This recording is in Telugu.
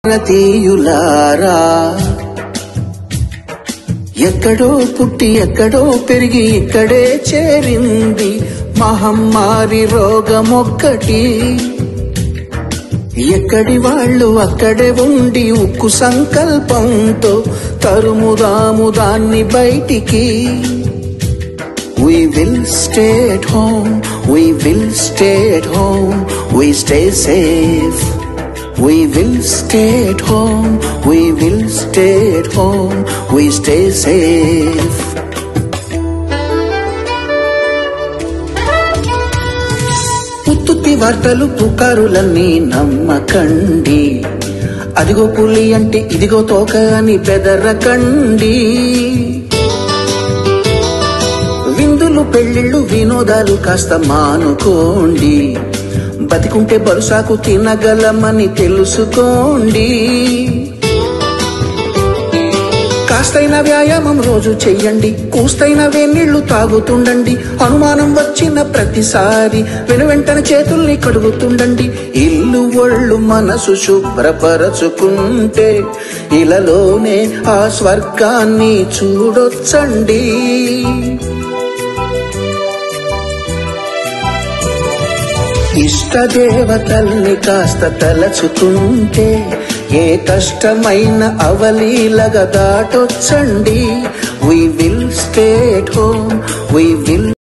భారతీయులారా ఎక్కడో పుట్టి ఎక్కడో పెరిగి ఇక్కడే చేరింది మహమ్మారి రోగమొక్కటి ఎక్కడి వాళ్ళు అక్కడే ఉండి ఉక్కు సంకల్పంతో తరుముదాము దాన్ని బయటికి We will stay at home, we will stay at home, we stay safe. We will stay at home, we will stay at home, we stay safe. ఉత్తుత్తి వార్తలు పుకారులన్నీ నమ్మకండి అదిగో పులి అంటే ఇదిగో తోక అని బెదరకండి విందులు పెళ్లిళ్ళు వినోదాలు కాస్త మానుకోండి బతికుంటే బరుసాకు తినగలమని తెలుసుకోండి కాస్తైన వ్యాయామం రోజు చెయ్యండి కూస్తైన వేనీళ్లు తాగుతుండండి అనుమానం వచ్చిన ప్రతిసారి వెను వెంటనే చేతుల్ని కడుగుతుండండి ఇల్లు ఒళ్ళు మనసు శుభ్రపరచుకుంటే ఇలలోనే ఆ స్వర్గాన్ని చూడొచ్చండి ఇష్టదేవతల్ని కాస్త తలచుకుంటే ఏ కష్టమైన అవలీలగా దాటొచ్చండి we will stay home we will